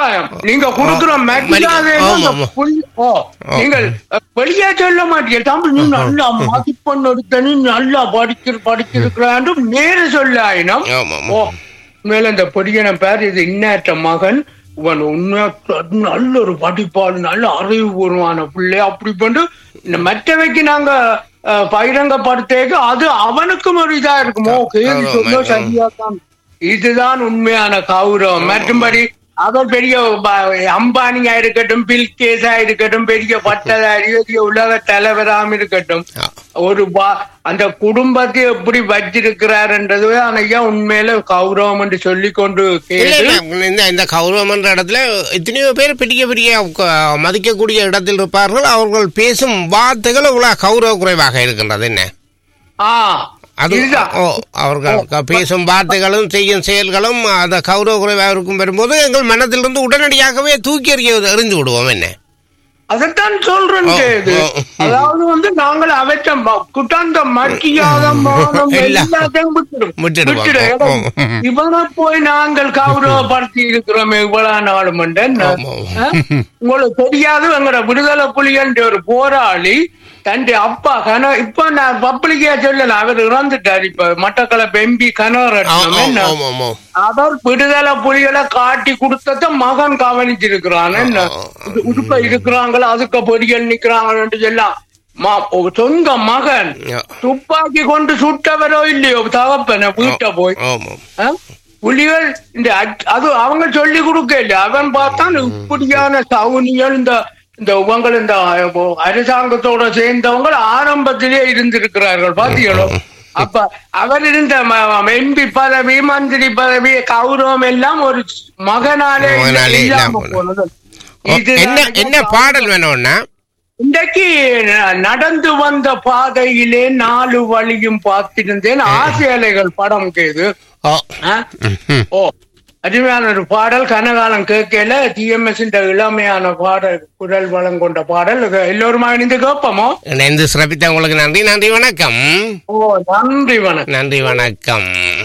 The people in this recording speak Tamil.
சமுதாயம் நீங்க கொடுக்கிற மரியாதை ஆமா, அந்த ஆமா. புல்- ஓ, நீங்கள் அஹ், வெளியே சொல்ல மாட்டீங்க தம்பி நீ நல்லா மதிப்பெண் எடுத்த நீ நல்லா படிக்கிற படிச்சிருக்கிறான் நேர சொல்ல ஆயினம் ஆமா, ஆமா. ஓ மேல இந்த பொடியனை பேர் இது இன்னாற்ற மகன் இவன் உண்மையா நல்ல ஒரு படிப்பாளி நல்ல அறிவுபூர்வமான பிள்ளை அப்படி பண்ணி இந்த மற்றவைக்கு நாங்க அஹ், பகிரங்கப்படுத்தேக்கு அது அவனுக்கும் ஒரு இதா இருக்குமோ கேள்வி ஆமா, சொல்ல ஆமா. சரியா தான் இதுதான் உண்மையான கௌரவம் மற்றும்படி அவர் பெரிய ப- அம்பானியா இருக்கட்டும் பில்கேஸா இருக்கட்டும் பெரிய பட்டதாரி பெரிய உலக தலைவராம் இருக்கட்டும் ஆ. ஒரு பா- அந்த குடும்பத்தை எப்படி வச்சிருக்கிறார்ன்றது ஐயா உண்மையில கௌரவம் என்று சொல்லி கொண்டு இல்ல கேட்டு இல்ல இந்த இந்த கௌரவம்ன்ற இடத்துல எத்தனையோ பேர் பெரிய பெரிய க- மதிக்கக்கூடிய இடத்தில் இருப்பார்கள் அவர்கள் பேசும் வார்த்தைகள் இவ்வளவு கௌரவ குறைவாக இருக்கின்றது என்ன ஆ அது இதுதான். ஓ அவர்கள் க- பேசும் வார்த்தைகளும் செய்யும் செயல்களும் அந்த கௌரவ குறைவாக இருக்கும் வரும்போது எங்கள் மனத்திலிருந்து உடனடியாகவே தூக்கி எறிய எறிஞ்சு விடுவோம் என்ன அதைத்தான் சொல்றேன் ஓ, கேது ஓ. அதாவது வந்து நாங்கள் அவற்றை ம- குட்டாந்த மக்கியாத மானம் எல்லாம் எல்லாத்தையும் விட்டுடும் விட்டுடுவோம். விட்டுடும் ஓ, ஓ. இவனை போய் நாங்கள் கௌரவப்படுத்தி இருக்கிறோமே இவ்வளவு நாளும் ஆமா. உங்களுக்கு தெரியாது எங்கட விடுதலை புலிகன்ற ஒரு போராளி தன் அப்பா கன இப்ப நான் பப்ளிக்கா சொல்லல அவர் இறந்துட்டார் இப்ப மட்டக்களப்பு எம்பி ஆ, கனகரட்னம் ஆ, என்ன ஆமா, ஆமா. அவர் விடுதலை புலிகளை காட்டி கொடுத்தத மகன் கவனிச்சிருக்கிறான் என்ன இது உடுப்ப இருக்கிறாங்களா அதுக்கு பொடிகள் நிக்கிறாங்கன்னு எல்லாம் மா- ஒரு சொந்த மகன் ஆ, துப்பாக்கி கொண்டு சுட்டவரோ இல்லையோ தகப்பன வீட்டை போய் ஆமா. ஆ? புலிகள் இந்த அச்- அது அவங்க சொல்லி கொடுக்க இல்ல அவன் பார்த்தான் இப்படியான சவுனிகள் இந்த இந்த இவங்க இந்த அரசாங்கத்தோட சேர்ந்தவங்க ஆரம்பத்திலே இருந்திருக்கிறார்கள் பாத்தீங்களோ அப்ப அவர் இருந்த எம்பி பதவி மந்திரி பதவி கௌரவம் எல்லாம் ஒரு மகனாலே மகனாலே இல்லாம இல்லாம போனது ஓ, இதுதான் என்ன என்ன பாடல் வேணும்னா இன்றைக்கு ந- நடந்து வந்த பாதையிலே நாலு வழியும் பார்த்திருந்தேன் ஆசை அலைகள் படம் கேது ஓ ஆ? ம்ஹும். ஓ அருமையான ஒரு பாடல் கனகாலம் கேட்கல டிஎம்எஸ் இளமையான பாடல் குரல் வளம் கொண்ட பாடல் இது எல்லோருமா இணைந்து கேட்போமோ இணைந்து சிறப்பித்த உங்களுக்கு நன்றி நன்றி வணக்கம் ஓ நன்றி வணக்கம் நன்றி வணக்கம்